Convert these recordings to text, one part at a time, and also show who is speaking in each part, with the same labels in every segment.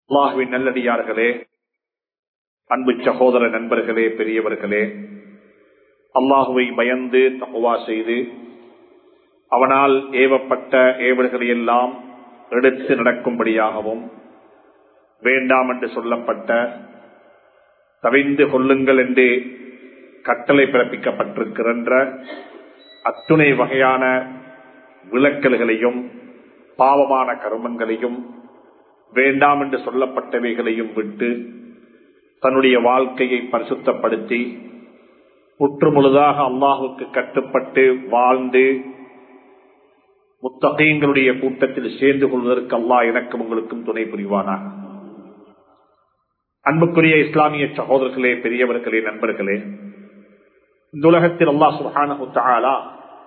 Speaker 1: அல்லாஹுவின் நல்லடியார்களே அன்பு சகோதர நண்பர்களே பெரியவர்களே அல்லாஹுவை பயந்து தகுவா செய்து அவனால் ஏவப்பட்ட ஏவல்களை எல்லாம் எடுத்து நடக்கும்படியாகவும் வேண்டாம் என்று சொல்லப்பட்ட தவிந்து கொள்ளுங்கள் என்று கட்டளை பிறப்பிக்கப்பட்டிருக்கின்ற அத்துணை வகையான விளக்கல்களையும் பாவமான கருமங்களையும் வேண்டாம் என்று சொல்லப்பட்டவைகளையும் விட்டு தன்னுடைய வாழ்க்கையை பரிசுத்தப்படுத்தி முற்றுமுழுதாக அல்லாஹுக்கு கட்டுப்பட்டு வாழ்ந்து முத்தகையங்களுடைய கூட்டத்தில் சேர்ந்து கொள்வதற்கு அல்லாஹ் எனக்கும் உங்களுக்கும் துணை புரிவானாக அன்புக்குரிய இஸ்லாமிய சகோதரர்களே பெரியவர்களே நண்பர்களே இந்த உலகத்தில் அல்லா சுஹானா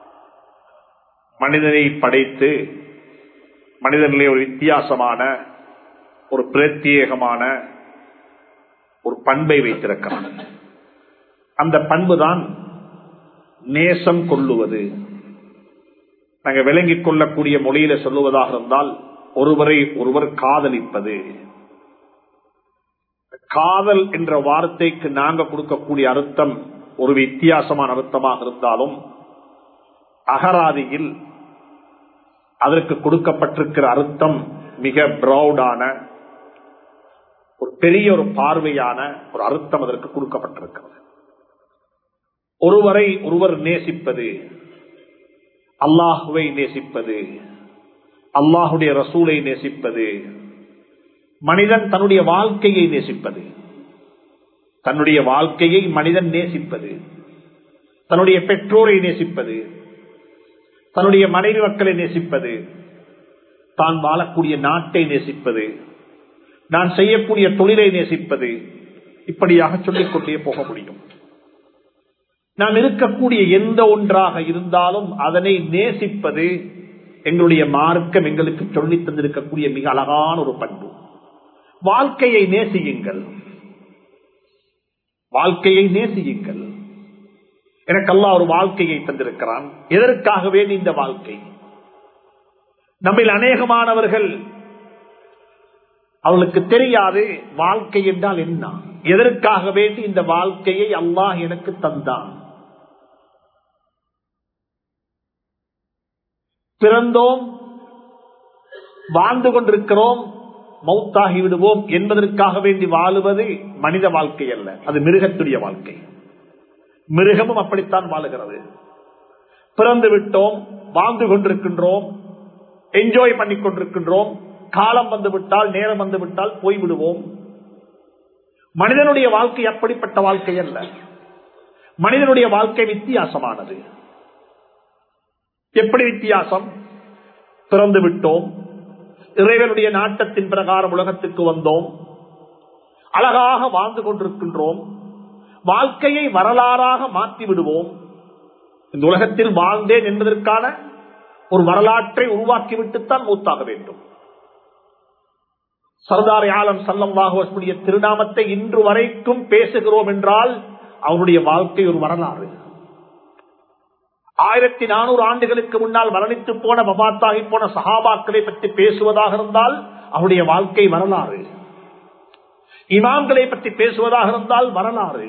Speaker 1: மனிதனை படைத்து மனிதனிலே ஒரு வித்தியாசமான ஒரு பிரத்யேகமான ஒரு பண்பை வைத்திருக்கிறான் அந்த பண்பு தான் நேசம் கொள்ளுவது நாங்கள் விளங்கிக் கொள்ளக்கூடிய மொழியில சொல்லுவதாக இருந்தால் ஒருவரை ஒருவர் காதலிப்பது காதல் என்ற வார்த்தைக்கு நாங்க கொடுக்கக்கூடிய அர்த்தம் ஒரு வித்தியாசமான அர்த்தமாக இருந்தாலும் அகராதியில் அதற்கு கொடுக்கப்பட்டிருக்கிற அர்த்தம் மிக பிரௌடான ஒரு பெரிய ஒரு பார்வையான ஒரு அர்த்தம் அதற்கு கொடுக்கப்பட்டிருக்கிறது ஒருவரை ஒருவர் நேசிப்பது அல்லாஹுவை நேசிப்பது அல்லாஹுடைய ரசூலை நேசிப்பது மனிதன் தன்னுடைய வாழ்க்கையை நேசிப்பது தன்னுடைய வாழ்க்கையை மனிதன் நேசிப்பது தன்னுடைய பெற்றோரை நேசிப்பது தன்னுடைய மனைவி மக்களை நேசிப்பது தான் வாழக்கூடிய நாட்டை நேசிப்பது நான் செய்யக்கூடிய தொழிலை நேசிப்பது இப்படியாக சொல்லிக்கொண்டே போக முடியும் நாம் இருக்கக்கூடிய எந்த ஒன்றாக இருந்தாலும் அதனை நேசிப்பது எங்களுடைய மார்க்கம் எங்களுக்கு சொல்லி தந்திருக்கக்கூடிய மிக அழகான ஒரு பண்பு வாழ்க்கையை நேசியுங்கள் வாழ்க்கையை நேசியுங்கள் எனக்கெல்லாம் ஒரு வாழ்க்கையை தந்திருக்கிறான் எதற்காகவே இந்த வாழ்க்கை நம்மில் அநேகமானவர்கள் அவளுக்கு தெரியாது வாழ்க்கை என்றால் என்ன எதற்காக வேண்டி இந்த வாழ்க்கையை அல்லாஹ் எனக்கு தந்தான் பிறந்தோம் வாழ்ந்து கொண்டிருக்கிறோம் மௌத்தாகி விடுவோம் என்பதற்காக வேண்டி வாழுவது மனித வாழ்க்கை அல்ல அது மிருகத்துடைய வாழ்க்கை மிருகமும் அப்படித்தான் வாழுகிறது பிறந்து விட்டோம் வாழ்ந்து கொண்டிருக்கின்றோம் என்ஜாய் பண்ணி கொண்டிருக்கின்றோம் காலம் வந்து விட்டால் நேரம் வந்து விட்டால் போய்விடுவோம் மனிதனுடைய வாழ்க்கை அப்படிப்பட்ட வாழ்க்கை அல்ல மனிதனுடைய வாழ்க்கை வித்தியாசமானது எப்படி வித்தியாசம் பிறந்து விட்டோம் இறைவனுடைய நாட்டத்தின் பிரகாரம் உலகத்துக்கு வந்தோம் அழகாக வாழ்ந்து கொண்டிருக்கின்றோம் வாழ்க்கையை வரலாறாக மாற்றி விடுவோம் இந்த உலகத்தில் வாழ்ந்தேன் என்பதற்கான ஒரு வரலாற்றை உருவாக்கிவிட்டுத்தான் மூத்தாக வேண்டும் சர்தார் ஆலம் சல்லம்வாகுடைய திருநாமத்தை இன்று வரைக்கும் பேசுகிறோம் என்றால் அவருடைய வாழ்க்கை ஒரு வரலாறு ஆயிரத்தி நானூறு ஆண்டுகளுக்கு முன்னால் மரணித்து போன மபாத்தாகி போன சஹாபாக்களை பற்றி பேசுவதாக இருந்தால் அவருடைய வாழ்க்கை வரலாறு இமாம்களை பற்றி பேசுவதாக இருந்தால் வரலாறு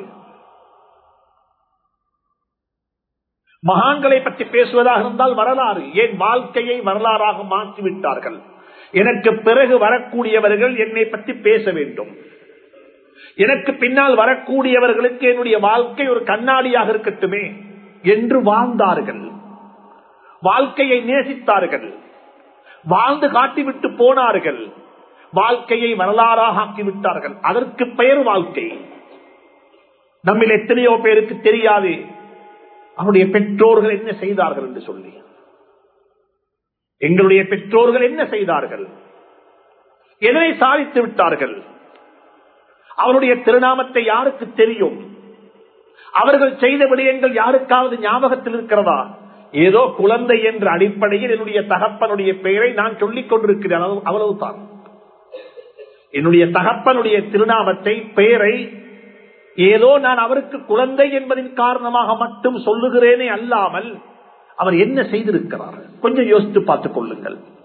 Speaker 1: மகான்களை பற்றி பேசுவதாக இருந்தால் வரலாறு ஏன் வாழ்க்கையை வரலாறாக மாற்றிவிட்டார்கள் எனக்கு பிறகு வரக்கூடியவர்கள் என்னை பற்றி பேச வேண்டும் எனக்கு பின்னால் வரக்கூடியவர்களுக்கு என்னுடைய வாழ்க்கை ஒரு கண்ணாடியாக இருக்கட்டுமே என்று வாழ்ந்தார்கள் வாழ்க்கையை நேசித்தார்கள் வாழ்ந்து காட்டிவிட்டு போனார்கள் வாழ்க்கையை வரலாறாக ஆக்கிவிட்டார்கள் அதற்கு பெயர் வாழ்க்கை நம்மில் எத்தனையோ பேருக்கு தெரியாது அவருடைய பெற்றோர்கள் என்ன செய்தார்கள் என்று சொல்லி எங்களுடைய பெற்றோர்கள் என்ன செய்தார்கள் எதனை சாதித்து விட்டார்கள் அவருடைய திருநாமத்தை யாருக்கு தெரியும் அவர்கள் செய்த விடயங்கள் யாருக்காவது ஞாபகத்தில் இருக்கிறதா ஏதோ குழந்தை என்ற அடிப்படையில் என்னுடைய தகப்பனுடைய பெயரை நான் சொல்லிக் கொண்டிருக்கிறேன் அவ்வளவுதான் என்னுடைய தகப்பனுடைய திருநாமத்தை பெயரை ஏதோ நான் அவருக்கு குழந்தை என்பதின் காரணமாக மட்டும் சொல்லுகிறேனே அல்லாமல் அவர் என்ன செய்திருக்கிறார் கொஞ்சம் யோசித்து பார்த்துக் கொள்ளுங்கள்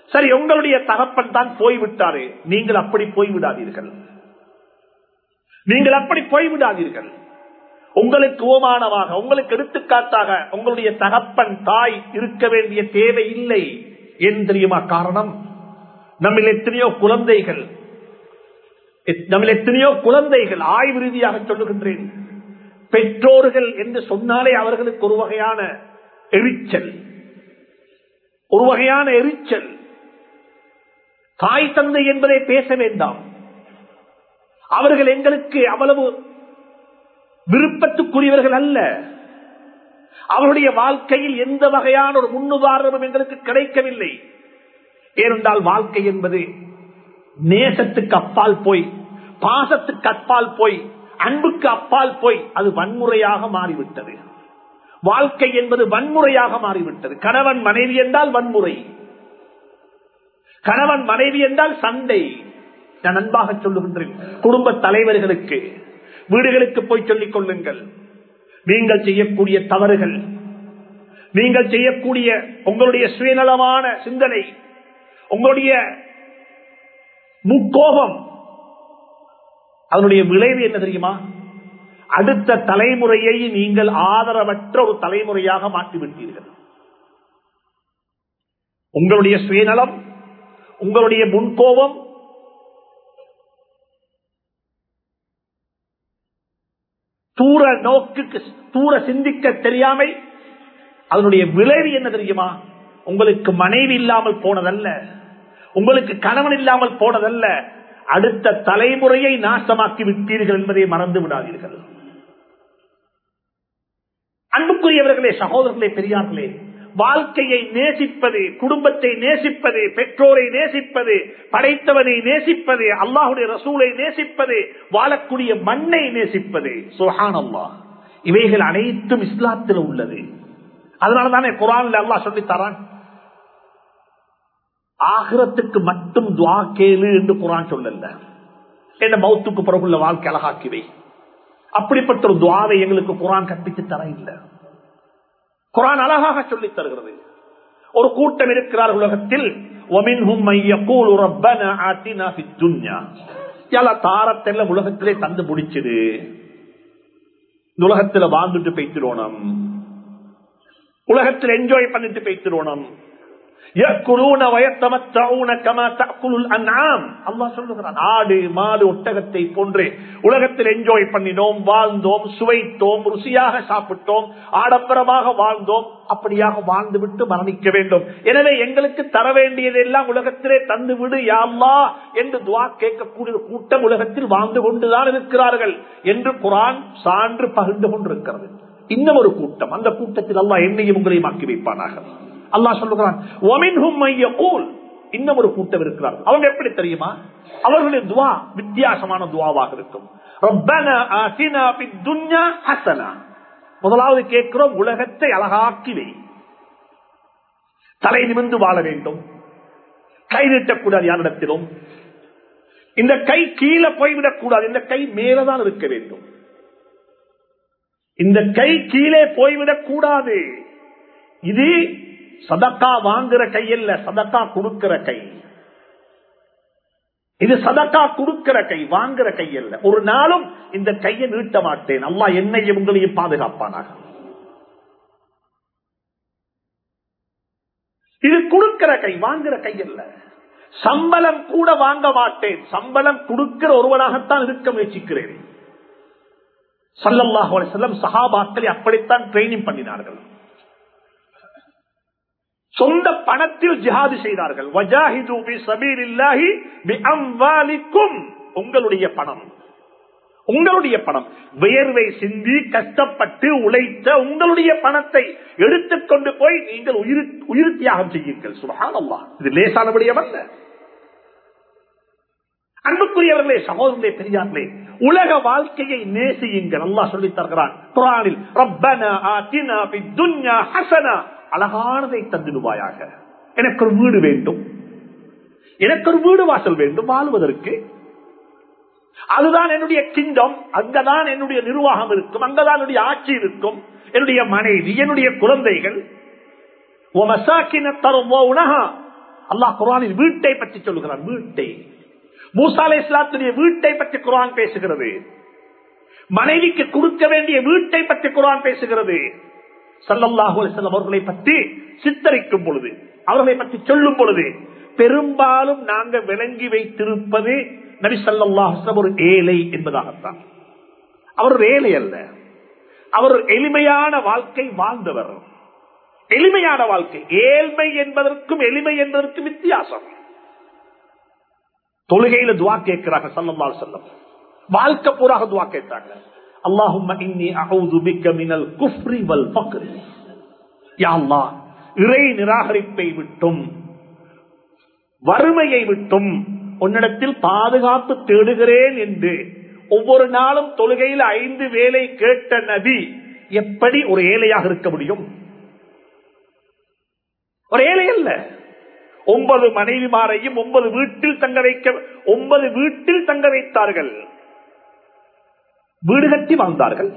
Speaker 1: சரி உங்களுடைய தகப்பன் தான் போய்விட்டாரு நீங்கள் அப்படி போய்விடாதீர்கள் நீங்கள் அப்படி போய்விடாதீர்கள் உங்களுக்கு ஓமானமாக உங்களுக்கு எடுத்துக்காட்டாக உங்களுடைய தகப்பன் தாய் இருக்க வேண்டிய தேவை இல்லை ஏன் தெரியுமா காரணம் நம்மில் எத்தனையோ குழந்தைகள் நம்மில் எத்தனையோ குழந்தைகள் ஆய்வு ரீதியாக சொல்லுகின்றேன் பெற்றோர்கள் என்று சொன்னாலே அவர்களுக்கு ஒரு வகையான எரிச்சல் ஒரு வகையான எரிச்சல் தாய் தந்தை என்பதை பேச வேண்டாம் அவர்கள் எங்களுக்கு அவ்வளவு விருப்பத்துக்குரியவர்கள் அல்ல அவருடைய வாழ்க்கையில் எந்த வகையான ஒரு முன்னுதாரணமும் எங்களுக்கு கிடைக்கவில்லை ஏனென்றால் வாழ்க்கை என்பது நேசத்துக்கு அப்பால் போய் பாசத்துக்கு அப்பால் போய் அன்புக்கு அப்பால் போய் அது வன்முறையாக மாறிவிட்டது வாழ்க்கை என்பது வன்முறையாக மாறிவிட்டது கணவன் மனைவி என்றால் வன்முறை கணவன் மனைவி என்றால் சண்டை நான் அன்பாக சொல்லுகின்றேன் குடும்ப தலைவர்களுக்கு வீடுகளுக்கு போய் சொல்லிக் கொள்ளுங்கள் நீங்கள் செய்யக்கூடிய தவறுகள் நீங்கள் செய்யக்கூடிய உங்களுடைய சுயநலமான சிந்தனை உங்களுடைய முக்கோபம் அதனுடைய விளைவு என்ன தெரியுமா அடுத்த தலைமுறையை நீங்கள் ஆதரவற்ற ஒரு தலைமுறையாக மாற்றிவிட்டீர்கள் உங்களுடைய சுயநலம் உங்களுடைய முன்கோபம் தூர நோக்குக்கு தூர சிந்திக்க தெரியாமை அதனுடைய விளைவு என்ன தெரியுமா உங்களுக்கு மனைவி இல்லாமல் போனதல்ல உங்களுக்கு கணவன் இல்லாமல் போனதல்ல அடுத்த தலைமுறையை நாசமாக்கி விட்டீர்கள் என்பதை மறந்து விடாதீர்கள் அன்புக்குரியவர்களே சகோதரர்களே பெரியார்களே வாழ்க்கையை நேசிப்பது குடும்பத்தை நேசிப்பது பெற்றோரை நேசிப்பது படைத்தவனை நேசிப்பது அல்லாஹுடைய ரசூலை நேசிப்பது வாழக்கூடிய மண்ணை நேசிப்பது சுஹானல்லா இவைகள் அனைத்தும் இஸ்லாத்தில் உள்ளது அதனால தானே குரான்ல அல்லாஹ் சொல்லி தரான் ஆகிரத்துக்கு மட்டும் துவா கேளு என்று குரான் சொல்லல என்ன மௌத்துக்கு பிறகுள்ள வாழ்க்கை அழகாக்கிவை அப்படிப்பட்ட ஒரு துவாவை எங்களுக்கு குரான் கற்பித்து தர இல்லை குரான் அழகாக சொல்லித் தருகிறது ஒரு கூட்டம் இருக்கிறார் உலகத்தில் தாரத்தெல்லாம் உலகத்திலே தந்து முடிச்சுது இந்த உலகத்துல வாழ்ந்துட்டு பேசிடணும் உலகத்தில் என்ஜாய் பண்ணிட்டு பேசிடணும் ஆடு மாடு ஒட்டகத்தை போன்று உலகத்தில் என்ஜாய் பண்ணினோம் வாழ்ந்தோம் சுவைத்தோம் ருசியாக சாப்பிட்டோம் ஆடம்பரமாக வாழ்ந்தோம் அப்படியாக வாழ்ந்து விட்டு மரணிக்க வேண்டும் எனவே எங்களுக்கு தர வேண்டியதெல்லாம் உலகத்திலே தந்து விடு யாழ்லா என்று துவா கேட்கக்கூடிய கூட்டம் உலகத்தில் வாழ்ந்து கொண்டுதான் இருக்கிறார்கள் என்று குரான் சான்று பகிர்ந்து கொண்டிருக்கிறது இன்னும் ஒரு கூட்டம் அந்த கூட்டத்தில் அல்லா என்னையும் உங்களையும் ஆக்கி வைப்பானாக அல்லா சொல்லுகிறான் இன்னும் ஒரு கூட்டம் இருக்கிறார் அவங்க எப்படி தெரியுமா அவர்களுடைய துவா வித்தியாசமான துவாவாக இருக்கும் முதலாவது கேட்கிறோம் உலகத்தை அழகாக்கிவே தலை நிமிந்து வாழ வேண்டும் கை நீட்டக்கூடாது யாரிடத்திலும் இந்த கை கீழே போய்விடக் கூடாது இந்த கை மேலதான் இருக்க வேண்டும் இந்த கை கீழே போய்விடக் கூடாது இது சதக்கா வாங்குற கை அல்ல சதக்கா கொடுக்கிற கை இது சதக்கா கொடுக்கிற கை வாங்குற கை அல்ல ஒரு நாளும் இந்த கையை நீட்ட மாட்டேன் அல்லா என்னையும் உங்களையும் பாதுகாப்பானாக இது கொடுக்கிற கை வாங்குற கை அல்ல சம்பளம் கூட வாங்க மாட்டேன் சம்பளம் கொடுக்கிற ஒருவனாகத்தான் இருக்க முயற்சிக்கிறேன் சல்லல்லாஹு செல்லம் சஹாபாக்களை அப்படித்தான் ட்ரைனிங் பண்ணினார்கள் சொந்த பணத்தில் ஜிஹாது செய்தார்கள் உங்களுடைய பணம் உங்களுடைய பணம் வியர்வை சிந்தி கஷ்டப்பட்டு உழைத்த உங்களுடைய பணத்தை எடுத்துக்கொண்டு போய் நீங்கள் உயிர் உயிர் தியாகம் செய்யுங்கள் சுபகானல்லா இது லேசானபடியவல்ல அன்புக்குரியவர்களே சகோதரர்களே பெரியார்களே உலக வாழ்க்கையை நேசியுங்கள் அல்லா சொல்லி தருகிறான் குரானில் ரப்பனா ஆத்தினா துன்யா ஹசனா அழகானதை தந்துடுவாயாக எனக்கு ஒரு வீடு வேண்டும் எனக்கு ஒரு வீடு வாசல் வேண்டும் வாழ்வதற்கு அதுதான் என்னுடைய கிங்டம் அங்கதான் என்னுடைய நிர்வாகம் இருக்கும் அங்கதான் என்னுடைய ஆட்சி இருக்கும் என்னுடைய மனைவி என்னுடைய குழந்தைகள் அல்லாஹ் குரானில் வீட்டை பற்றி சொல்லுகிறான் வீட்டை மூசாலை இஸ்லாத்துடைய வீட்டை பற்றி குரான் பேசுகிறது மனைவிக்கு கொடுக்க வேண்டிய வீட்டை பற்றி குரான் பேசுகிறது சல்லல்லாஹு அலிஸ்லாம் அவர்களை பற்றி சித்தரிக்கும் பொழுது அவர்களை பற்றி சொல்லும் பொழுது பெரும்பாலும் நாங்க விளங்கி வைத்திருப்பது நபி சல்லாஹ் ஒரு ஏழை என்பதாகத்தான் அவர் ஒரு ஏழை அல்ல அவர் ஒரு எளிமையான வாழ்க்கை வாழ்ந்தவர் எளிமையான வாழ்க்கை ஏழ்மை என்பதற்கும் எளிமை என்பதற்கும் வித்தியாசம் தொழுகையில துவா கேட்கிறாங்க சல்லல்லா செல்லம் வாழ்க்கை பூராக துவா கேட்டாங்க அல்லாஹும் இறை நிராகரிப்பை விட்டும் வறுமையை விட்டும் உன்னிடத்தில் பாதுகாப்பு தேடுகிறேன் என்று ஒவ்வொரு நாளும் தொழுகையில் ஐந்து வேலை கேட்ட நபி எப்படி ஒரு ஏழையாக இருக்க முடியும் ஒரு ஏழை அல்ல ஒன்பது மனைவிமாரையும் ஒன்பது வீட்டில் தங்க வைக்க ஒன்பது வீட்டில் தங்க வைத்தார்கள் வீடு கட்டி வாழ்ந்தார்கள்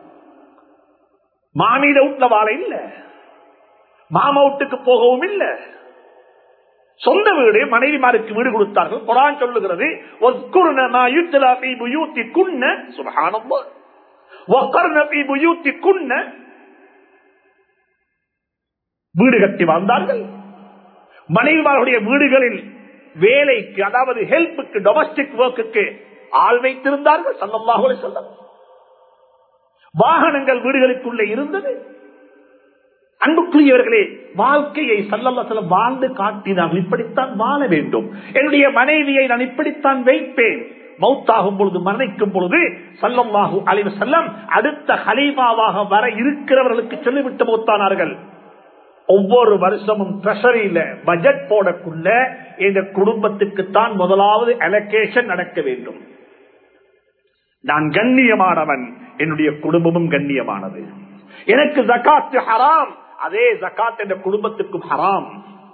Speaker 1: மாமீத வீட்டுல வாழ இல்ல மாமா வீட்டுக்கு போகவும் இல்லை சொந்த வீடு மனைவிமாருக்கு வீடு கொடுத்தார்கள் குரான் சொல்லுகிறது வீடு கட்டி வாழ்ந்தார்கள் மனைவிமாருடைய வீடுகளில் வேலைக்கு அதாவது ஹெல்ப்புக்கு டொமஸ்டிக் ஒர்க்குக்கு ஆள் வைத்திருந்தார்கள் சல்லல்லாஹு சொல்லம் வாகனங்கள் வீடுகளுக்குள்ளே இருந்தது அன்புக்குரியவர்களே வாழ்க்கையை சல்லல்ல வாழ்ந்து காட்டினார்கள் இப்படித்தான் வாழ வேண்டும் என்னுடைய மனைவியை நான் இப்படித்தான் வைப்பேன் மௌத்தாகும் பொழுது மரணிக்கும் பொழுது சல்லம்மாஹு அலைவ செல்லம் அடுத்த ஹலீமாவாக வர இருக்கிறவர்களுக்கு சொல்லிவிட்டு மௌத்தானார்கள் ஒவ்வொரு வருஷமும் ட்ரெஷரியில பட்ஜெட் போடக்குள்ள இந்த குடும்பத்துக்கு தான் முதலாவது அலோகேஷன் நடக்க வேண்டும் நான் கண்ணியமானவன் என்னுடைய குடும்பமும் கண்ணியமானது எனக்கு ஜக்காத்து ஹராம் அதே ஜக்காத் என்ற குடும்பத்துக்கும் ஹராம்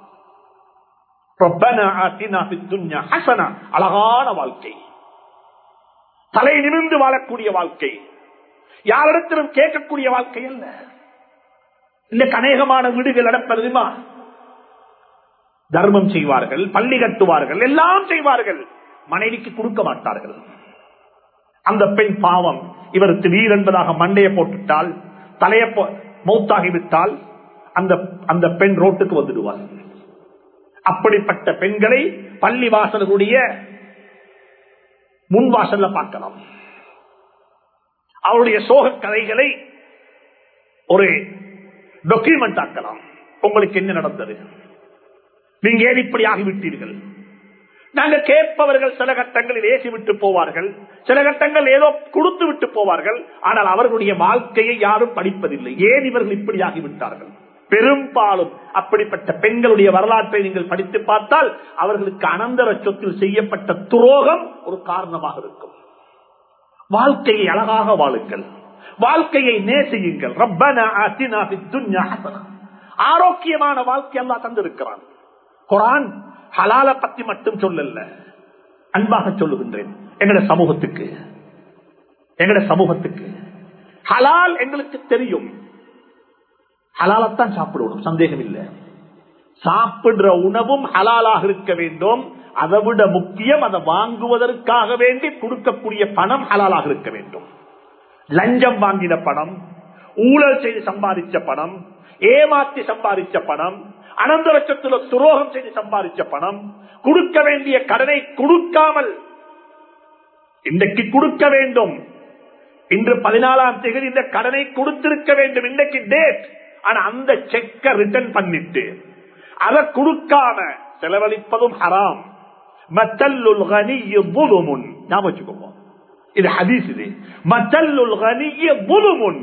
Speaker 1: அழகான வாழ்க்கை தலை நிமிர்ந்து வாழக்கூடிய வாழ்க்கை யாரிடத்திலும் கேட்கக்கூடிய வாழ்க்கை அல்ல இந்த கனேகமான வீடுகள் நடப்பதுமா தர்மம் செய்வார்கள் பள்ளி கட்டுவார்கள் எல்லாம் செய்வார்கள் மனைவிக்கு கொடுக்க மாட்டார்கள் அந்த பெண் பாவம் இவர் திடீர் என்பதாக மண்டையை போட்டுட்டால் தலைய மௌத்தாகிவிட்டால் அந்த அந்த பெண் ரோட்டுக்கு வந்துடுவார் அப்படிப்பட்ட பெண்களை பள்ளி வாசலுடைய முன் வாசல்ல பார்க்கலாம் அவருடைய சோக கதைகளை ஒரு டாக்குமெண்ட் ஆக்கலாம் உங்களுக்கு என்ன நடந்தது நீங்க ஏன் இப்படி ஆகிவிட்டீர்கள் நாங்க கேட்பவர்கள் சில கட்டங்களில் ஏசி விட்டு போவார்கள் சில கட்டங்கள் ஏதோ கொடுத்து விட்டு போவார்கள் ஆனால் அவர்களுடைய வாழ்க்கையை யாரும் படிப்பதில்லை ஏன் இவர்கள் இப்படி ஆகிவிட்டார்கள் பெரும்பாலும் அப்படிப்பட்ட பெண்களுடைய வரலாற்றை நீங்கள் படித்து பார்த்தால் அவர்களுக்கு அனந்தர சொத்தில் செய்யப்பட்ட துரோகம் ஒரு காரணமாக இருக்கும் வாழ்க்கையை அழகாக வாழுங்கள் வாழ்க்கையை நேசியுங்கள் ரப்பனா ஆத்தினா ஃபித் துன்யா ஹஸனா. ஆரோக்கியமான வாழ்க்கை எல்லாம் தந்திருக்கிறான் குரான் ஹலால பத்தி மட்டும் சொல்லல அன்பாக சொல்லுகின்றேன் எங்கட சமூகத்துக்கு எங்கட சமூகத்துக்கு ஹலால் எங்களுக்கு தெரியும் ஹலாலத்தான் சாப்பிடணும் சந்தேகம் இல்லை சாப்பிடுற உணவும் ஹலாலாக இருக்க வேண்டும் அதை விட முக்கியம் அதை வாங்குவதற்காக வேண்டி கொடுக்கக்கூடிய பணம் ஹலாலாக இருக்க வேண்டும் லஞ்சம் வாங்கின பணம் ஊழல் செய்து சம்பாதிச்ச பணம் ஏமாற்றி சம்பாதிச்ச பணம் அனந்த லட்சத்துல துரோகம் செய்து சம்பாதிச்ச பணம் கொடுக்க வேண்டிய கடனை கொடுக்காமல் இன்றைக்கு கொடுக்க வேண்டும் இன்று பதினாலாம் தேதி இந்த கடனை கொடுத்திருக்க வேண்டும் இன்றைக்கு டேட் ஆனா அந்த செக்க ரிட்டர்ன் பண்ணிட்டு அதை கொடுக்காம செலவழிப்பதும் ஹராம் மத்தல்லுல் கனிய புதுமுன் ஞாபகம் வச்சுக்கோங்க இது ஹதீஸ் இது மத்தல்லுல் கனிய புதுமுன்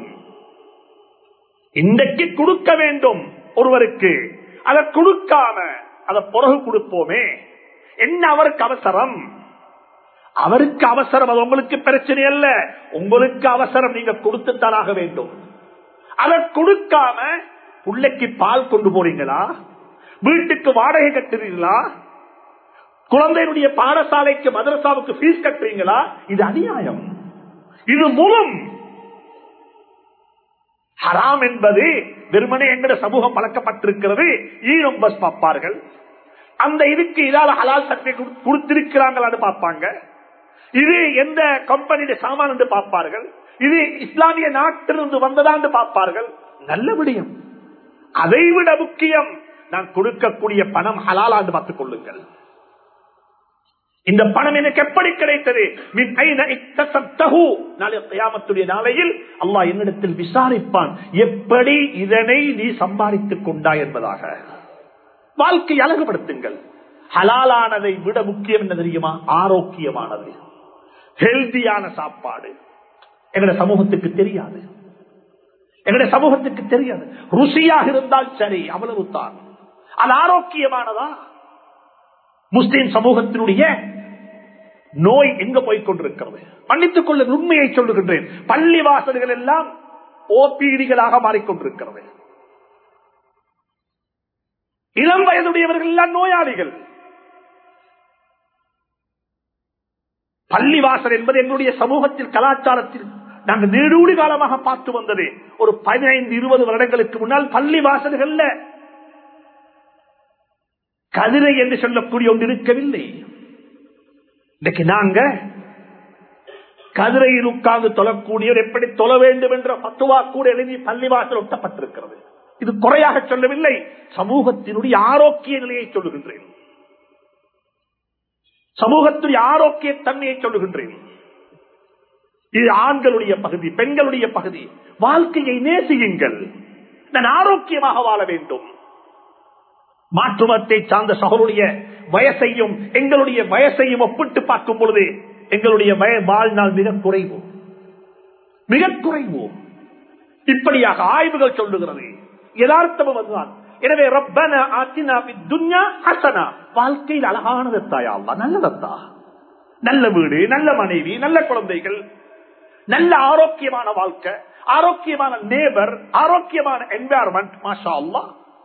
Speaker 1: இன்றைக்கு கொடுக்க வேண்டும் ஒருவருக்கு அதை கொடுக்காம அதை பிறகு கொடுப்போமே என்ன அவருக்கு அவசரம் அவருக்கு அவசரம் அது உங்களுக்கு பிரச்சனை அல்ல உங்களுக்கு அவசரம் நீங்க கொடுத்துத்தானாக வேண்டும் அதை கொடுக்காம பிள்ளைக்கு பால் கொண்டு போறீங்களா வீட்டுக்கு வாடகை கட்டுறீங்களா குழந்தையினுடைய பாடசாலைக்கு மதரசாவுக்கு பீஸ் கட்டுறீங்களா இது அநியாயம் இது மூலம் ஹராம் என்பது வெறுமனே எங்கட சமூகம் பழக்கப்பட்டிருக்கிறது ஈரம் பஸ் பார்ப்பார்கள் அந்த இதுக்கு இதால ஹலால் சர்டிபிகேட் கொடுத்திருக்கிறாங்களான்னு பார்ப்பாங்க இது எந்த கம்பெனியுடைய சாமான் என்று பார்ப்பார்கள் இது இஸ்லாமிய நாட்டிலிருந்து வந்ததான்னு பார்ப்பார்கள் நல்ல விடயம் அதைவிட முக்கியம் நான் கொடுக்கக்கூடிய பணம் ஹலாலாண்டு பார்த்துக் கொள்ளுங்கள் இந்த பணம் எனக்கு எப்படி கிடைத்தது மின் ஐன இக்தசப்தஹு? நாளைய கியாமத்துடைய நாளையில் அல்லாஹ் என்னிடத்தில் விசாரிப்பான் எப்படி இதனை நீ சம்பாதித்துக் கொண்டாய் என்பதாக வாழ்க்கை அழகுபடுத்துங்கள் ஹலாலானதை விட முக்கியம் என்ன தெரியுமா ஆரோக்கியமானது ஹெல்தியான சாப்பாடு எங்களுடைய சமூகத்துக்கு தெரியாது எங்களுடைய சமூகத்துக்கு தெரியாது ருசியாக இருந்தால் சரி அவ்வளவு தான் அது ஆரோக்கியமானதா முஸ்லிம் சமூகத்தினுடைய நோய் எங்க போய் கொண்டிருக்கிறது மன்னித்துக் கொள்ள உண்மையை சொல்லுகின்றேன் பள்ளி வாசல்கள் எல்லாம் ஓபிடிகளாக மாறிக்கொண்டிருக்கிறது இளம் வயதுடையவர்கள் எல்லாம் நோயாளிகள் பள்ளிவாசல் என்பது எங்களுடைய சமூகத்தில் கலாச்சாரத்தில் நாங்கள் நீடூடி காலமாக பார்த்து வந்தது ஒரு பதினைந்து இருபது வருடங்களுக்கு முன்னால் பள்ளி வாசல்கள்ல கதிரை என்று சொல்லக்கூடிய ஒன்று இருக்கவில்லை இன்னைக்கு நாங்க கதிரையில் உட்கார்ந்து தொழக்கூடியவர் எப்படி தொழ வேண்டும் என்ற பத்துவா கூட எழுதி பள்ளிவாசல் ஒட்டப்பட்டிருக்கிறது இது குறையாக சொல்லவில்லை சமூகத்தினுடைய ஆரோக்கிய நிலையை சொல்லுகின்றேன் சமூகத்துடைய ஆரோக்கிய தன்மையை சொல்லுகின்றேன் இது ஆண்களுடைய பகுதி பெண்களுடைய பகுதி வாழ்க்கையை நேசியுங்கள் நான் ஆரோக்கியமாக வாழ வேண்டும் மாற்றுமத்தை சார்ந்த சகோருடைய வயசையும் எங்களுடைய வயசையும் ஒப்பிட்டு பார்க்கும் பொழுது எங்களுடைய வய- வாழ்நாள் மிக குறைவு மிக குறைவு இப்படியாக ஆய்வுகள் சொல்லுகிறது யதார்த்தமும் அதுதான் எனவே ரப்பன ஆத்தினா துன்யா ஹசனா வாழ்க்கையில் அழகானது தாயா அல்லாஹ், நல்லதத்தா நல்ல வீடு நல்ல மனைவி நல்ல குழந்தைகள் நல்ல ஆரோக்கியமான வாழ்க்கை ஆரோக்கியமான நேபர் ஆரோக்கியமான என்வாரன்மெண்ட் மாஷா அல்லா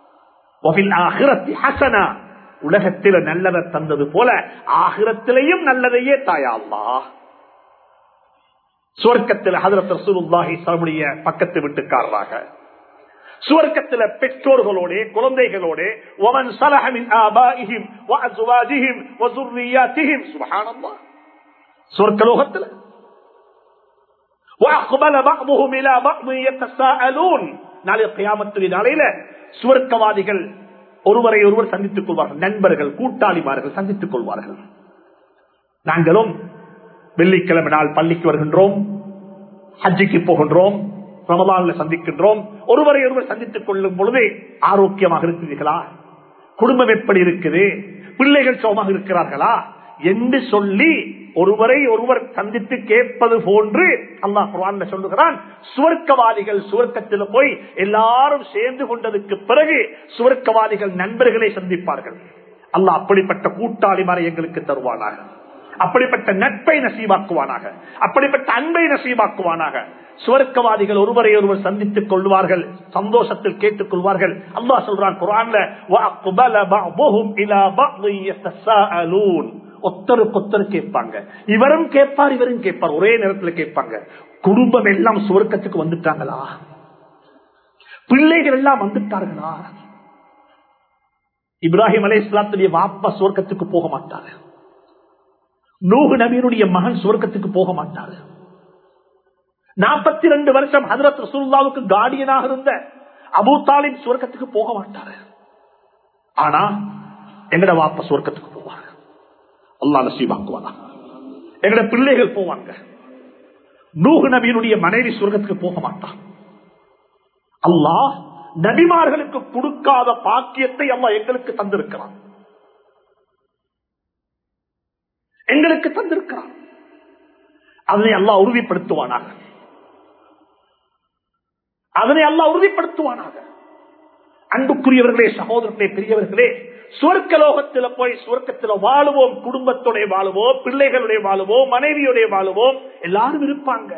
Speaker 1: ஹசனா உலகத்தில நல்லதை தந்தது போல ஆகிரத்திலையும் நல்லதையே தாயா அல்லா சுவர்க்கத்தில் ஹதரத் ரசூலுல்லாஹி சலமுடைய பக்கத்து வீட்டுக்காரராக சுவர்க்கத்தில பெற்றோர்களோட குழந்தைகளோட ஒமன் சலஹமின் ஆபாயிஹிம் வஅஸ்வாஜிஹிம் வஸுர்ரியாத்திஹிம் சுப்ஹானல்லாஹ் சுவர்க்கலோகத்தில் وَأَقْبَلَ بَعْضُهُمْ إِلَى بَعْضٍ يَتَسَاءَلُونَ நாளை கியாமத்துடைய நாளையில சுவர்க்கவாதிகள் ஒருவரை ஒருவர் சந்தித்துக் கொள்வார்கள் நண்பர்கள் கூட்டாளிமார்கள் சந்தித்துக் கொள்வார்கள் நாங்களும் வெள்ளிக்கிழமை நாள் பள்ளிக்கு வருகின்றோம் ஹஜ்ஜிக்கு போகின்றோம் ரமலான்ல சந்திக்கின்றோம் ஒருவரை ஒருவர் சந்தித்துக் கொள்ளும் பொழுது ஆரோக்கியமாக இருக்கிறீர்களா குடும்பம் எப்படி இருக்குது பிள்ளைகள் சோமாக இருக்கிறார்களா என்று சொல்லி ஒருவரை ஒருவர் சந்தித்து கேட்பது போன்று அல்லாஹ் குர்ஆன்ல சொல்லுகிறான் சுவர்க்கவாதிகள் சுவர்க்கத்தில் போய் எல்லாரும் சேர்ந்து கொண்டதுக்கு பிறகு சுவர்க்கவாதிகள் நண்பர்களை சந்திப்பார்கள் அல்லாஹ் அப்படிப்பட்ட கூட்டாளிமாரை எங்களுக்கு தருவானாக அப்படிப்பட்ட நட்பை நசீவாக்குவானாக அப்படிப்பட்ட அன்பை நசீவாக்குவானாக சுவர்க்கவாதிகள் ஒருவரை ஒருவர் சந்தித்துக் கொள்வார்கள் சந்தோஷத்தில் கேட்டுக் கொள்வார்கள் அல்லாஹ் சொல்றான் குரான்ல وَأَقْبَلَ بَعْضُهُمْ إِلَى بَعْضٍ يَتَسَاءَلُونَ ஒத்தருக்கு ஒத்தர் கேட்பாங்க இவரும் கேட்பார் இவரும் கேட்பார் ஒரே நேரத்தில் கேட்பாங்க குடும்பம் எல்லாம் சுவர்க்கத்துக்கு வந்துட்டாங்களா பிள்ளைகள் எல்லாம் வந்துட்டார்களா இப்ராஹிம் அலை இஸ்லாத்துடைய வாப்பா சுவர்க்கத்துக்கு போக மாட்டாரு நூகு நபீனுடைய மகன் சுவர்க்கத்துக்கு போக மாட்டாரு நாற்பத்தி ரெண்டு வருஷம் ஹதரத் ரசூல்லாவுக்கு கார்டியனாக இருந்த அபூ தாலிப் சுவர்க்கத்துக்கு போக மாட்டாரு ஆனா எங்கட வாப்ப சுவர்க்கத்துக்கு போவாங்க அல்லா நசீபாக்குவானா எங்கட பிள்ளைகள் போவாங்க நூகு நபியினுடைய மனைவி சுவர்க்கத்துக்கு போக மாட்டான் அல்லாஹ் நபிமார்களுக்கு கொடுக்காத பாக்கியத்தை அல்லாஹ் எங்களுக்கு தந்திருக்கிறான் எங்களுக்கு தந்திருக்கிறான் அதனை அல்லாஹ் உறுதிப்படுத்துவானாக அதனை அல்லாஹ் உறுதிப்படுத்துவானாக அன்புக்குரியவர்களே சகோதரர்களே பெரியவர்களே சுவர்க்க லோகத்துல போய் சுவர்க்கத்துல வாழுவோம் குடும்பத்துடைய வாழுவோம் பிள்ளைகளுடைய வாழுவோம் மனைவியுடைய வாழுவோம் எல்லாரும் இருப்பாங்க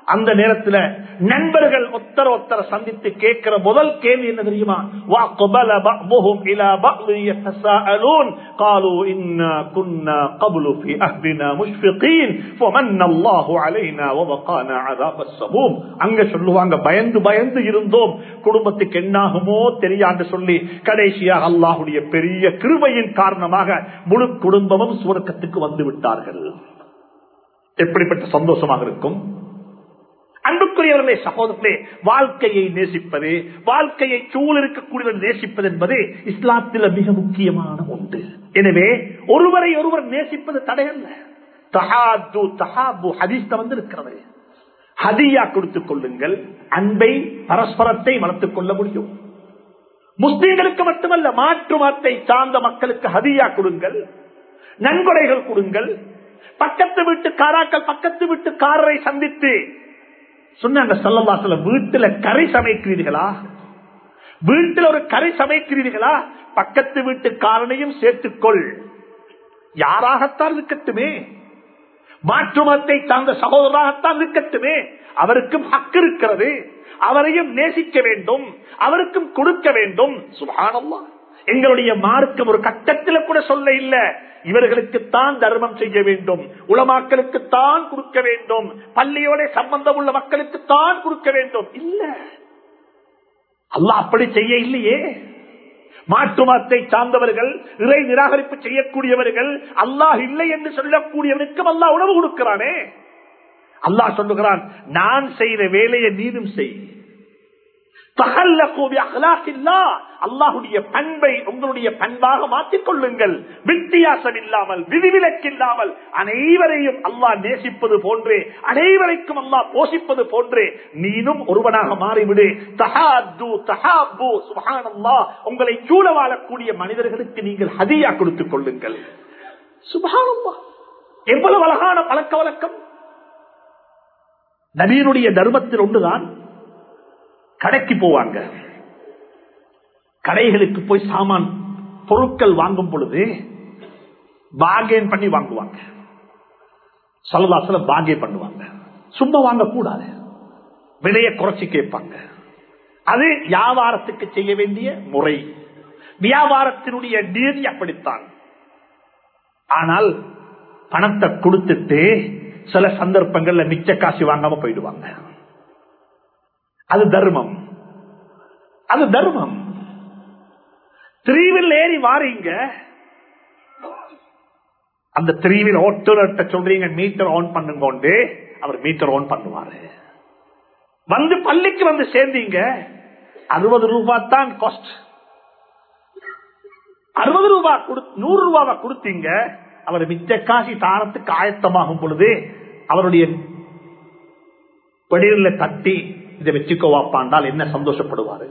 Speaker 1: அந்த நேரத்தில் நண்பர்கள் ஒத்தர ஒத்தர சந்தித்து கேட்கிற முதல் கேள்வி என்ன தெரியுமா وَأَقْبَلَ بَعْضُهُمْ إِلَى بَعْضٍ يَتَسَاءَلُونَ قَالُوا إِنَّا كُنَّا قَبْلُ فِي أَهْلِنَا مُشْفِقِينَ فَمَنَّ اللَّهُ عَلَيْنَا وَوَقَانَا عَذَابَ السَّمُومِ அங்க சொல்லுவாங்க பயந்து பயந்து இருந்தோம் குடும்பத்துக்கு என்னாகுமோ தெரியாது சொல்லி கடைசியாக அல்லாஹ்வுடைய பெரிய கிருபையின் காரணமாக முழு குடும்பமும் சுவர்க்கத்துக்கு வந்து விட்டார்கள் எப்படிப்பட்ட சந்தோஷமாக இருக்கும் அன்புக்குரியவர்களே சகோதரர்களே வாழ்க்கையை நேசிப்பது வாழ்க்கையை சூழல் இருக்கக்கூடியவர் நேசிப்பது என்பது இஸ்லாத்தில் மிக முக்கியமான ஒன்று எனவே ஒருவரை ஒருவர் நேசிப்பது தடையல்ல தஹாது தஹாபு ஹதீஸ்ல வந்து இருக்கிறது ஹதியா கொடுத்துக் கொள்ளுங்கள் அன்பை பரஸ்பரத்தை வளர்த்துக் கொள்ள முடியும் முஸ்லீம்களுக்கு மட்டுமல்ல மாற்று மதத்தை சார்ந்த மக்களுக்கு ஹதியா கொடுங்கள் நன்கொடைகள் கொடுங்கள் பக்கத்து வீட்டுக்காராக்கள் பக்கத்து வீட்டுக்காரரை சந்தித்து சொன்னாங்க சொல்லலாசல வீட்டுல கரை சமைக்கிறீர்களா வீட்டில் ஒரு கரை சமைக்கிறீர்களா பக்கத்து வீட்டுக்காரனையும் சேர்த்துக்கொள் யாராகத்தான் இருக்கட்டுமே மாற்று மதத்தை சார்ந்த சகோதராகத்தான் இருக்கட்டுமே அவருக்கும் ஹக்கு இருக்கிறது அவரையும் நேசிக்க வேண்டும் அவருக்கும் கொடுக்க வேண்டும் சுபானம்மா எங்களுடைய மார்க்கம் ஒரு கட்டத்தில் கூட சொல்ல இல்ல இவர்களுக்குத்தான் தர்மம் செய்ய வேண்டும் உளமாக்களுக்குத்தான் கொடுக்க வேண்டும் பள்ளியோட சம்பந்தம் உள்ள மக்களுக்குத்தான் கொடுக்க வேண்டும் இல்ல அல்லாஹ் அப்படி செய்ய இல்லையே மாற்று மதத்தை சார்ந்தவர்கள் இறை நிராகரிப்பு செய்யக்கூடியவர்கள் அல்லாஹ் இல்லை என்று சொல்லக்கூடியவனுக்கும் அல்லாஹ் உணவு கொடுக்கிறானே அல்லாஹ் சொல்லுகிறான் நான் செய்த வேலையை நீனும் செய் அல்லாஹுடைய பண்பை உங்களுடைய பண்பாக மாற்றிக் கொள்ளுங்கள் வித்தியாசம் இல்லாமல் விதிவிலக்கில்லாமல் அனைவரையும் அல்லாஹ் நேசிப்பது போன்றே அனைவரைக்கும் அல்லாஹ் போஷிப்பது போன்றே நீனும் ஒருவனாக மாறிவிடு தஹாது தஹாபு சுபானல்லா உங்களை சூழ வாழக்கூடிய மனிதர்களுக்கு நீங்கள் ஹதியா கொடுத்துக் கொள்ளுங்கள் சுபானல்லா எவ்வளவு அழகான பழக்க வழக்கம் நபீனுடைய தர்மத்தில் ஒன்றுதான் கடைக்கு போவாங்க கடைகளுக்கு போய் சாமான் பொருட்கள் வாங்கும் பொழுது பாகேன் பண்ணி வாங்குவாங்க சலதாசல பாகே பண்ணுவாங்க சும்மா வாங்க கூடாது விலைய குறைச்சி கேட்பாங்க அது வியாபாரத்துக்கு செய்ய வேண்டிய முறை வியாபாரத்தினுடைய நீதி அப்படித்தான் ஆனால் பணத்தை கொடுத்துட்டு சில சந்தர்ப்பங்கள்ல மிச்ச காசு வாங்காம போயிடுவாங்க அது தர்மம் அது தர்மம் திரீவில் ஏறி வாரீங்க அந்த திரீவில் ஓட்டுநர்கிட்ட சொல்றீங்க மீட்டர் ஆன் பண்ணுங்க அவர் மீட்டர் ஆன் பண்ணுவாரு வந்து பள்ளிக்கு வந்து சேர்ந்தீங்க அறுபது ரூபாய் தான் காஸ்ட் அறுபது ரூபாய் நூறு ரூபாவை கொடுத்தீங்க அவர் மிச்ச காசி தாரத்துக்கு ஆயத்தமாகும் பொழுது அவருடைய படியில தட்டி இதை வச்சுக்கோவாப்பாண்டால் என்ன சந்தோஷப்படுவாரு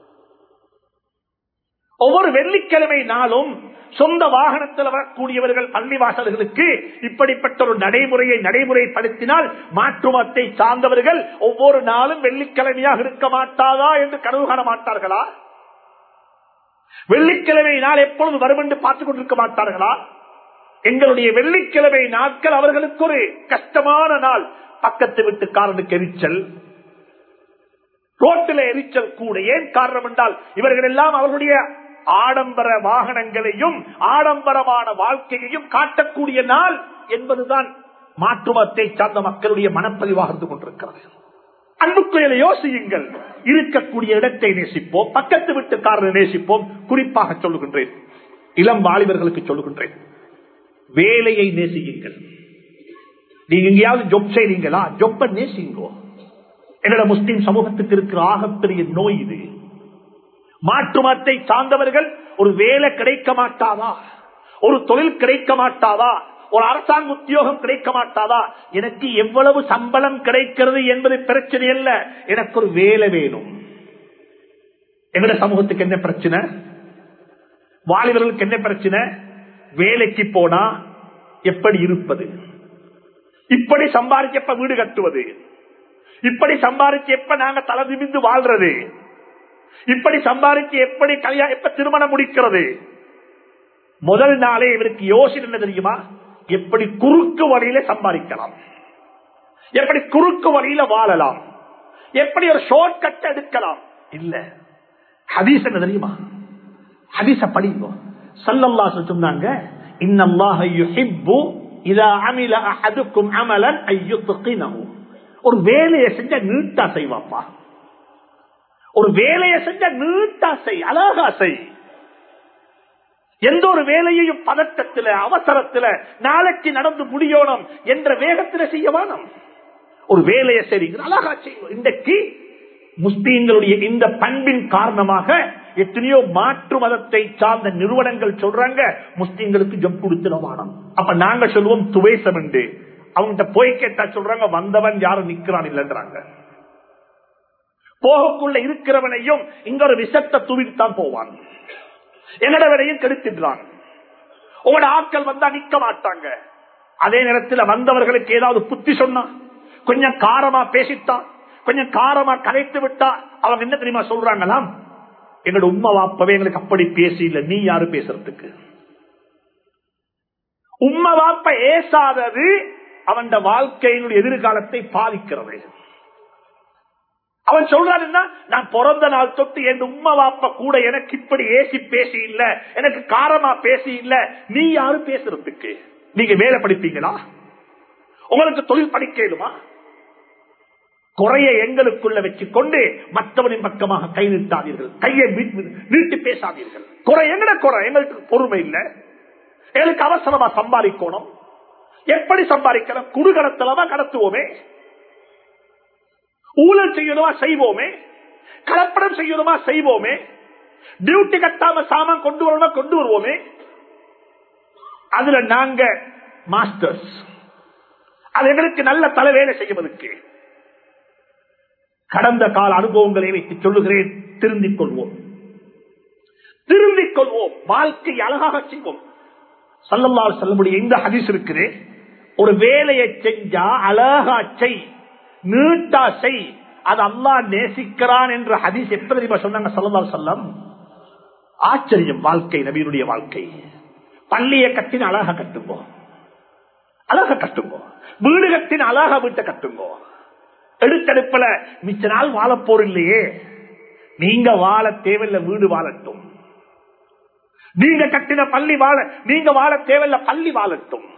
Speaker 1: ஒவ்வொரு வெள்ளிக்கிழமை நாளும் சொந்த வாகனத்தில் வரக்கூடியவர்கள் பள்ளிவாசல்களுக்கு இப்படிப்பட்ட ஒரு நடைமுறையை நடைமுறைப்படுத்தினால் மாற்றுமத்தை சார்ந்தவர்கள் ஒவ்வொரு நாளும் வெள்ளிக்கிழமையாக இருக்க மாட்டாதா என்று கனவு காண மாட்டார்களா வெள்ளிக்கிழமை நாள் எப்பொழுது வரும் என்று பார்த்துக் கொண்டிருக்க மாட்டார்களா எங்களுடைய வெள்ளிக்கிழமை நாட்கள் அவர்களுக்கு ஒரு கஷ்டமான நாள் பக்கத்து வீட்டுக்காரனுக்கு எரிச்சல் ரோட்டில் எரிச்சல் கூட ஏன் காரணம் என்றால் இவர்கள் எல்லாம் அவர்களுடைய ஆடம்பர வாகனங்களையும் ஆடம்பரமான வாழ்க்கையையும் காட்டக்கூடிய நாள் என்பதுதான் மாற்றுமத்தை சார்ந்த மக்களுடைய மனப்பதிவாக இருந்து கொண்டிருக்கிறது அன்புக்குள்ள யோசியுங்கள் இருக்கக்கூடிய இடத்தை நேசிப்போம் பக்கத்து வீட்டுக்காரரை நேசிப்போம் குறிப்பாக சொல்லுகின்றேன் இளம் வாலிபர்களுக்கு சொல்லுகின்றேன் வேலையை நேசியுங்கள் நீங்க எங்கேயாவது ஜொப் செய்றீங்களா ஜொப்ப நேசிங்கோ என்னோட முஸ்லிம் சமூகத்துக்கு இருக்கிற ஆகப்பெரிய நோய் இது மாற்று மதத்தை சார்ந்தவர்கள் ஒரு வேலை கிடைக்க மாட்டாதா ஒரு தொழில் கிடைக்க மாட்டாதா ஒரு அரசாங்க உத்தியோகம் கிடைக்க மாட்டாதா எனக்கு எவ்வளவு சம்பளம் கிடைக்கிறது என்பது பிரச்சனை அல்ல எனக்கு ஒரு வேலை வேணும் எங்கட சமூகத்துக்கு என்ன பிரச்சனை வாலிபர்களுக்கு என்ன பிரச்சனை வேலைக்கு போனா எப்படி இருப்பது இப்படி சம்பாதிக்க எப்ப வீடு கட்டுவது இப்படி சம்பாதிச்சு எப்ப நாங்க தலை நிமிந்து வாழ்றது இப்படி சம்பாதிச்சு எப்படி கல்யாணம் எப்ப திருமணம் முடிக்கிறது முதல் நாளே இவருக்கு யோசனை என்ன தெரியுமா எப்படி குறுக்கு வழியில சம்பாதிக்கலாம் எப்படி குறுக்கு வழியில வாழலாம் எப்படி ஒரு ஷார்ட் கட் எடுக்கலாம் இல்ல ஹதீஸ் என்ன தெரியுமா ஹதீஸ படிங்க சல்லல்லாஹு சொன்னாங்க இன்னல்லாஹ யுஹிப்பு இதா அமில அஹதுக்கும் அமலன் ஐயுத்கினஹு ஒரு வேலையை செஞ்ச நீட்டா செய்வாப்பா ஒரு வேலையை செஞ்ச நீட்டா செய் அழகா செய் எந்த ஒரு வேலையையும் பதட்டத்துல அவசரத்துல நாளைக்கு நடந்து முடியணும் என்ற வேகத்துல செய்ய வேணும் ஒரு வேலையை செய்யுங்க அழகா செய்வோம் இன்றைக்கு முஸ்லீம்களுடைய இந்த பண்பின் காரணமாக எத்தனையோ மாற்று மதத்தை சார்ந்த நிறுவனங்கள் சொல்றாங்க முஸ்லீம்களுக்கு ஜப் கொடுத்துடவானம் அப்ப நாங்க சொல்லுவோம் துவேசம் என்று அவங்ககிட்ட போய் கேட்டா சொல்றாங்க வந்தவன் யாரும் நிக்கிறான் இல்லைன்றாங்க போகக்குள்ள இருக்கிறவனையும் இங்க ஒரு விஷத்தை தூவித்தான் போவான் என்னடவரையும் கெடுத்துடுறான் உங்களோட ஆட்கள் வந்தா நிக்க மாட்டாங்க அதே நேரத்தில் வந்தவர்களுக்கு ஏதாவது புத்தி சொன்னா கொஞ்சம் காரமா பேசிட்டான் கொஞ்சம் காரமா கலைத்து விட்டா அவங்க என்ன தெரியுமா சொல்றாங்களாம் எங்களோட உண்மை வாப்பவே எங்களுக்கு அப்படி பேசி இல்ல நீ யாரு பேசுறதுக்கு உண்மை வாப்ப ஏசாதது அவன் வாழ்க்கையினுடைய எதிர்காலத்தை பாதிக்கிறது அவன் சொல்றான் என்ன நான் பிறந்த நாள் தொட்டு என் உண்மை வாப்ப கூட எனக்கு இப்படி ஏசி பேசி இல்ல எனக்கு காரமா பேசி இல்ல நீ யாரு பேசுறதுக்கு நீங்க வேலை படிப்பீங்களா உங்களுக்கு தொழில் படிக்கலுமா குறைய எங்களுக்குள்ள வச்சு கொண்டு மற்றவனின் பக்கமாக கை நீட்டாதீர்கள் கையை நீட்டி பேசாதீர்கள் குறை எங்கட குறை எங்களுக்கு பொறுமை இல்லை எங்களுக்கு அவசரமா சம்பாதிக்கணும் எப்படி சம்பாதிக்கிறோம் குடுகடத்தலமா கடத்துவோமே ஊழல் செய்யணுமா செய்வோமே கலப்படம் செய்யணுமா செய்வோமே டியூட்டி கட்டாம சாமான் கொண்டு வரணுமா கொண்டு வருவோமே அதுல நாங்க மாஸ்டர்ஸ் அது எங்களுக்கு நல்ல தலைவேலை செய்வதற்கு கடந்த கால அனுபவங்களை வைத்து சொல்லுகிறேன் திருந்திக் கொள்வோம் திருந்திக் கொள்வோம் வாழ்க்கை அழகாக செய்வோம் சல்லல்லால் சொல்ல முடியும் இந்த ஹதீஸ் இருக்கிறேன் ஒரு வேலையை செஞ்சா அழகா செய் நீட்டா செய் அது அல்லா நேசிக்கிறான் என்ற ஹதீஸ் எப்ப தெரியுமா சொன்னாங்க சல்லல்லால் சொல்லம் ஆச்சரியம் வாழ்க்கை நபீனுடைய வாழ்க்கை பள்ளியை கட்டின அழகா கட்டுங்கோ அழகா கட்டுங்கோ வீடு கட்டின அழகா வீட்டை கட்டுங்கோ எடுத்தெடுப்பல மிச்ச நாள் வாழ போற இல்லையே நீங்க வாழ தேவையில்ல வீடு வாழட்டும் நீங்க கட்டின பள்ளி வாழ நீங்க வாழ தேவையில்ல பள்ளி வாழட்டும்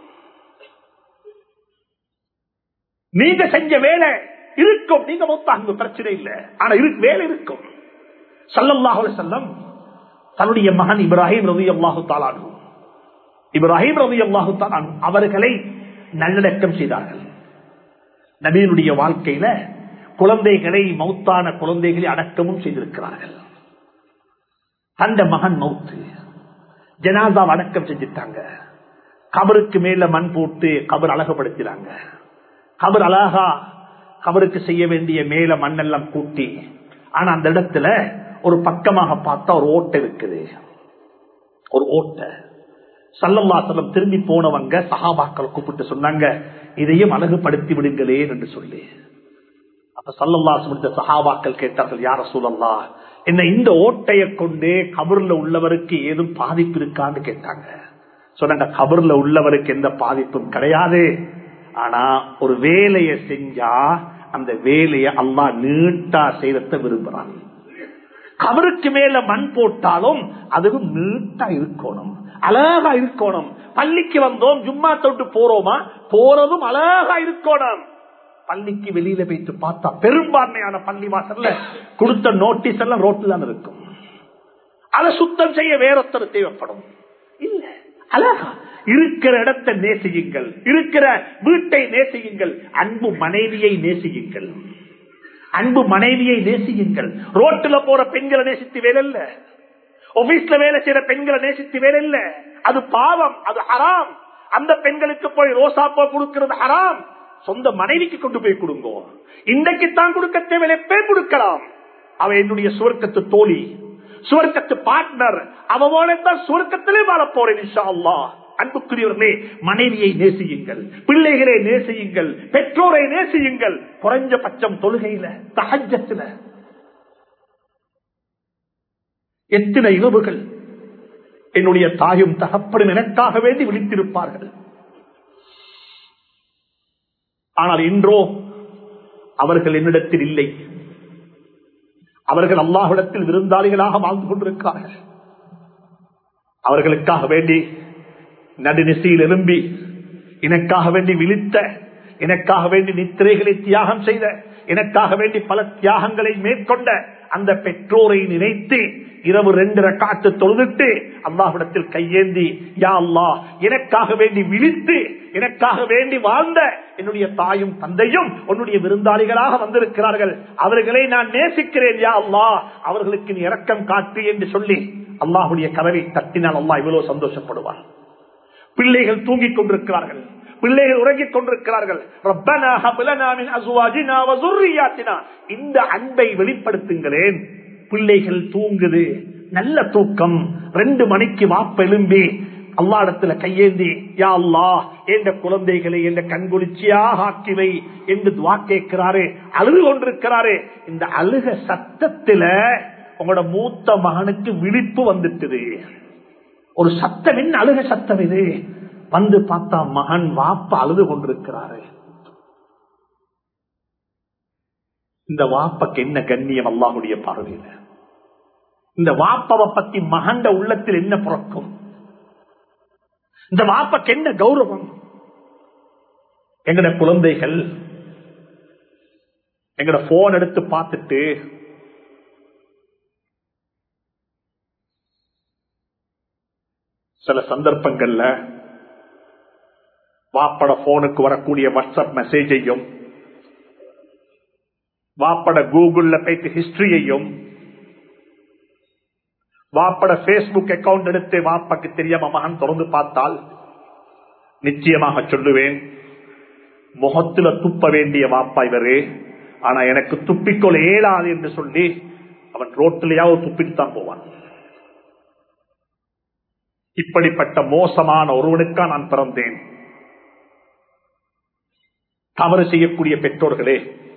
Speaker 1: நீங்க செஞ்ச வேலை இருக்கும் நீங்க மொத்தாங்க பிரச்சனை இல்லை ஆனா இருக்கு வேலை இருக்கும் சல்லல்லாஹு செல்லம் தன்னுடைய மகன் இப்ராஹிம் ரவி அல்லாஹு தாலானு இப்ராஹிம் ரவி அல்லாஹு தாலானு அவர்களை நல்லடக்கம் செய்தார்கள் நபீனுடைய வாழ்க்கையில குழந்தைகளை மௌத்தான குழந்தைகளை அடக்கமும் செய்திருக்கிறார்கள் அந்த மகன் மௌத்து ஜனாதா அடக்கம் செஞ்சுட்டாங்க கபருக்கு மேல மண் போட்டு கபர் அழகுபடுத்தினாங்க கபர் அழகா கபருக்கு செய்ய வேண்டிய மேல மண்ணெல்லாம் கூட்டி ஆனா அந்த இடத்துல ஒரு பக்கமாக பார்த்தா ஒரு ஓட்டை இருக்குது ஒரு ஓட்டை சல்லல்லாசலம் திரும்பி போனவங்க சகாபாக்கள் கூப்பிட்டு சொன்னாங்க இதையும் அழகுபடுத்தி விடுங்களே என்று சொல்லி அப்ப சல்லல்லாஸ் முடித்த சகாபாக்கள் கேட்டார்கள் யார சூழல்லா என்ன இந்த ஓட்டைய கொண்டு கபர்ல உள்ளவருக்கு ஏதும் பாதிப்பு இருக்கான்னு கேட்டாங்க சொன்னாங்க கபர்ல உள்ளவருக்கு எந்த பாதிப்பும் கிடையாது ஆனா ஒரு வேலையை செஞ்சா அந்த வேலையை அல்லா நீட்டா செய்யறத விரும்புறான் கபருக்கு மேல மண் போட்டாலும் அதுவும் நீட்டா இருக்கணும் அழகா இருக்கணும் பள்ளிக்கு வந்தோம் ஜும்மா தொட்டு போறோமா போறதும் அழகா இருக்கணும் பள்ளிக்கு வெளியில போயிட்டு பார்த்தா பெரும்பான்மையான பள்ளி வாசல்ல கொடுத்த நோட்டீஸ் எல்லாம் ரோட்டில் தான் இருக்கும் அதை சுத்தம் செய்ய வேறொத்தர் தேவைப்படும் இல்ல அழகா இருக்கிற இடத்தை நேசியுங்கள் இருக்கிற வீட்டை நேசியுங்கள் அன்பு மனைவியை நேசியுங்கள் அன்பு மனைவியை நேசியுங்கள் ரோட்டுல போற பெண்களை நேசித்து வேலை இல்ல ஆபீஸ்ல வேலை செய்யற பெண்களை நேசித்து வேலை இல்ல அது பாவம் அது ஹராம் அந்த பெண்களுக்கு போய் ரோசா போ கொடுக்கிறது ஹராம் சொந்த மனைவிக்கு கொண்டு போய் கொடுங்கோ இன்றைக்கு தான் கொடுக்க தேவையில்லை எப்பே கொடுக்கலாம் அவ என்னுடைய சுவர்க்கத்து தோழி சுவர்க்கத்து பார்ட்னர் அவனோட தான் சுவர்க்கத்திலே வாழ போறேன் இன்ஷா அல்லாஹ் அன்புக்குரியவர்களே மனைவியை நேசியுங்கள் பிள்ளைகளை நேசியுங்கள் பெற்றோரை நேசியுங்கள் குறைஞ்சபட்சம் தொழுகையில தகஜத்துல எத்தனை இரவுகள் என்னுடைய தாயும் தகப்படும் எனக்காக வேண்டி விழித்திருப்பார்கள் ஆனால் இன்றோ அவர்கள் என்னிடத்தில் இல்லை அவர்கள் அல்லாஹ்விடத்தில் விருந்தாளிகளாக வாழ்ந்து கொண்டிருக்கிறார்கள் அவர்களுக்காக வேண்டி நடுநிசையில் எழும்பி எனக்காக வேண்டி விழித்த எனக்காக வேண்டி நித்திரைகளை தியாகம் செய்த எனக்காக வேண்டி பல தியாகங்களை மேற்கொண்ட அந்த பெற்றோரை நினைத்து இரவு ரெண்டு ரக்காத்து தொழுதுட்டு அல்லாஹ்விடத்தில் கையேந்தி யா அல்லாஹ் எனக்காக வேண்டி விழித்து எனக்காக வேண்டி வாழ்ந்த என்னுடைய தாயும் தந்தையும் உன்னுடைய விருந்தாளிகளாக வந்திருக்கிறார்கள் அவர்களை நான் நேசிக்கிறேன் யா அல்லாஹ் அவர்களுக்கு நீ இரக்கம் காட்டு என்று சொல்லி அல்லாஹுடைய கதவை தட்டினால் அல்லாஹ் இவ்வளவு சந்தோஷப்படுவார் பிள்ளைகள் தூங்கிக் கொண்டிருக்கிறார்கள் பிள்ளைகள் உறங்கிக் கொண்டிருக்கிறார்கள் ரப்பனா ஹப்லனா மின் அஸ்வாஜினா வ ذُرِّيَّاتِنَا இந்த அன்பை வெளிப்படுத்துங்களேன் பிள்ளைகள் தூங்குது நல்ல தூக்கம் ரெண்டு மணிக்கு வாப்ப எழும்பி அல்லா இடத்துல கையேந்தி யா அல்லாஹ் என்ற குழந்தைகளை என்ற கண்குளிர்ச்சியாக ஆக்கிவை என்று துவா கேட்கிறாரு அழுது கொண்டிருக்கிறாரு இந்த அழுக சத்தத்துல உங்களோட மூத்த மகனுக்கு விழிப்பு வந்துட்டுது ஒரு சத்தம் என்ன அழுக சத்தம் இது வந்து பார்த்தா மகன் வாப்ப அழுது கொண்டிருக்கிறாரு இந்த வாப்பக்கு என்ன கண்ணியம் அல்லாஹுடைய பார்வையில இந்த வாப்பவை பத்தி மகண்ட உள்ளத்தில் என்ன புறக்கும் இந்த வாப்பக்கு என்ன கௌரவம் எங்கட குழந்தைகள் எங்கட போன் எடுத்து பார்த்துட்டு சில சந்தர்ப்பங்கள்ல வாப்பட போனுக்கு வரக்கூடிய வாட்ஸ்அப் மெசேஜையும் வாப்பட கூகுள்ல போயிட்டு ஹிஸ்டரியையும் வாப்பட பேஸ்புக் அக்கவுண்ட் எடுத்து வாப்பாக்கு தெரியாம மகன் தொடர்ந்து பார்த்தால் நிச்சயமாக சொல்லுவேன் முகத்துல துப்ப வேண்டிய வாப்பா இவரு ஆனா எனக்கு துப்பிக்கொள்ள இயலாது என்று சொல்லி அவன் ரோட்டிலேயாவது துப்பிட்டு தான் போவான் இப்படிப்பட்ட மோசமான ஒருவனுக்கா நான் பிறந்தேன் தவறு செய்யக்கூடிய பெற்றோர்களே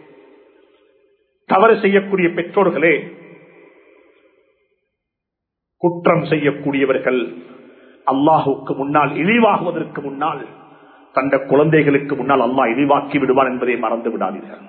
Speaker 1: தவறு செய்யக்கூடிய பெற்றோர்களே குற்றம் செய்யக்கூடியவர்கள் அல்லாஹுக்கு முன்னால் இழிவாகுவதற்கு முன்னால் தந்த குழந்தைகளுக்கு முன்னால் அல்லாஹ் இழிவாக்கி விடுவான் என்பதை மறந்து விடாதீர்கள்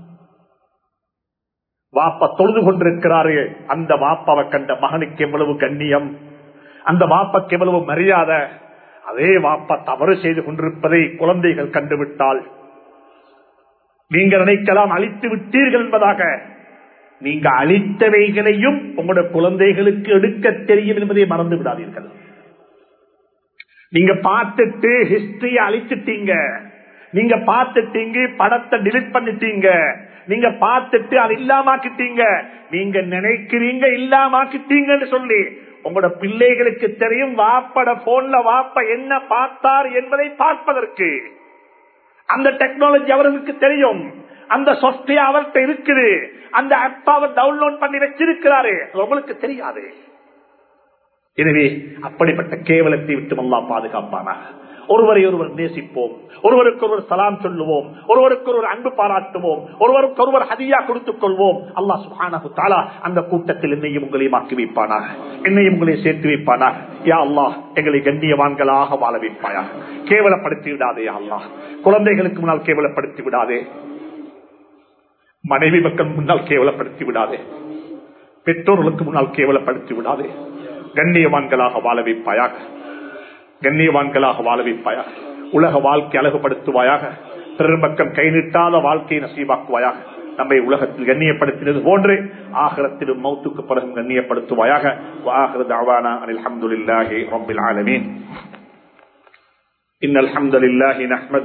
Speaker 1: வாப்ப தொழுது கொண்டிருக்கிறாரே அந்த வாப்பாவை கண்ட மகனுக்கு எவ்வளவு கண்ணியம் அந்த வாப்பக்கு எவ்வளவு மரியாதை அதே வாப்பா தவறு செய்து கொண்டிருப்பதை குழந்தைகள் கண்டுவிட்டால் நீங்கள் நினைக்கலாம் அழித்து விட்டீர்கள் என்பதாக நீங்க அழித்தவைகளையும் உங்களுடைய குழந்தைகளுக்கு எடுக்க தெரியும் என்பதை மறந்து விடாதீர்கள் நீங்க பார்த்துட்டு ஹிஸ்டரிய அழிச்சிட்டீங்க நீங்க பார்த்துட்டீங்க படத்தை டிலிட் பண்ணிட்டீங்க நீங்க பார்த்துட்டு அது இல்லாமாக்கிட்டீங்க நீங்க நினைக்கிறீங்க இல்லாமாக்கிட்டீங்கன்னு சொல்லி உங்களோட பிள்ளைகளுக்கு தெரியும் வாப்பட போன்ல வாப்ப என்ன பார்த்தார் என்பதை பார்ப்பதற்கு அந்த டெக்னாலஜி அவர்களுக்கு தெரியும் அந்த சாப்ட்வேர் அவர்கிட்ட இருக்குது அந்த ஆப் அவர் டவுன்லோட் பண்ணி வச்சிருக்கிறாரு உங்களுக்கு தெரியாது எனவே அப்படிப்பட்ட கேவலத்தை விட்டு அல்லா பாதுகாப்பானா ஒருவரை ஒருவர் நேசிப்போம் ஒருவருக்கு ஒருவர் சலாம் சொல்லுவோம் ஒருவருக்கு ஒருவர் அன்பு பாராட்டுவோம் ஒருவருக்கு ஒருவர் ஹதியா கொடுத்துக் கொள்வோம் அல்லா சுஹானு தாலா அந்த கூட்டத்தில் என்னையும் உங்களையும் ஆக்கி வைப்பானாக என்னையும் உங்களை சேர்த்து வைப்பானாக யா அல்லா எங்களை கண்ணியவான்களாக வாழ வைப்பாயா கேவலப்படுத்தி விடாதே அல்லா குழந்தைகளுக்கு முன்னால் கேவலப்படுத்தி விடாதே மனைவி மக்கள் முன்னால் கேவலப்படுத்தி விடாதே பெற்றோர்களுக்கு முன்னால் கேவலப்படுத்தி விடாதே கண்ணியவான்களாக வாழ வைப்பாயாக கண்ணியவான்களாக வாழ வைப்பாயாக உலக வாழ்க்கை அழகுபடுத்துவாயாக பெரும்பக்கம் கை நீட்டாத வாழ்க்கையை நசீவாக்குவாயாக நம்மை உலகத்தில் கண்ணியப்படுத்தினது போன்று ஆகலத்திலும் மௌத்துக்கு பிறகும் கண்ணியப்படுத்துவாயாக அனில் அஹமதுல்லாஹி ரபில் ஆலமீன் إن الحمد لله نحمد